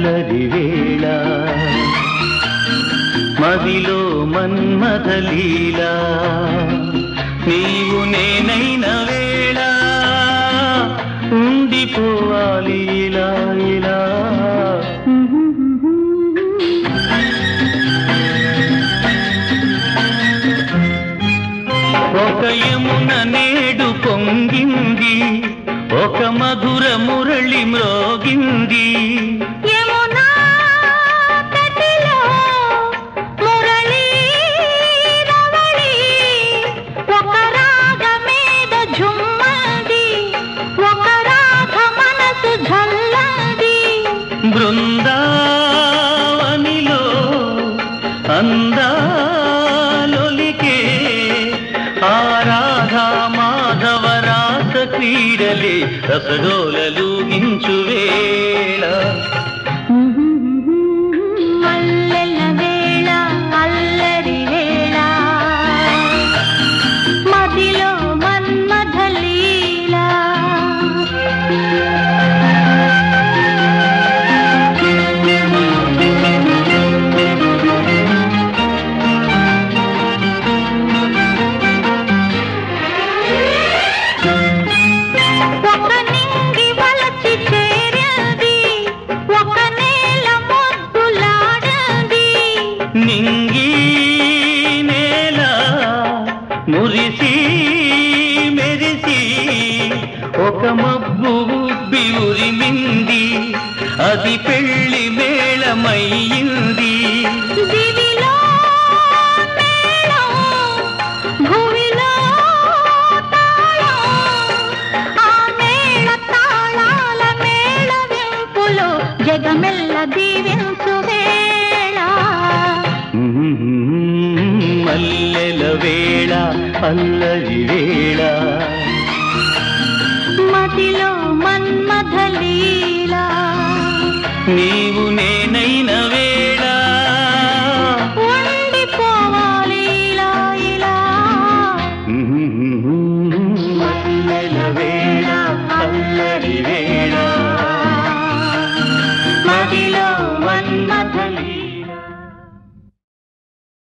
అల్లరి వేళ మదిలో మన్మథ లీలా నీవు నేనైన వేళ ఉండిపోవాలి ఇలా ఇలా ఒక యమున నేడు పొంగింది ఒక మధుర మురళి మ్రోగింది యమునా తటిలో మురళీ రవళి ఒక రాగమేద ఝుమ్మది ఒక రాగ మనసు ఝల్లది బృందావనిలో అందాలొలికే ఆరాధా మాధవ రాస క్రీడలే రసడోలూగించు వేళ మల్లెల వేళ అల్లరి వేళ మదిలో మన్మథ లీలా ఒక నింగి వలచి చేరది ఒక నేల మొద్దులాడది నింగి నేల మురిసి మెరిసి ఒక మబ్బు ఉబ్బి ఉరిమింది అది పెళ్లి మేళమయ్యింది దివిలో మేళం భువిలో తాళం ఆ మేళ తాళాల మేళ వెంపులో జగమెల్ల దీవించు వేళ మల్లెల వేళ అల్లరి వేళ మదిలో మన్మథ లీలా నీవు నేనైన వేళ ఉండిపోవాలి ఇలా ఇలా మల్లెల వేళ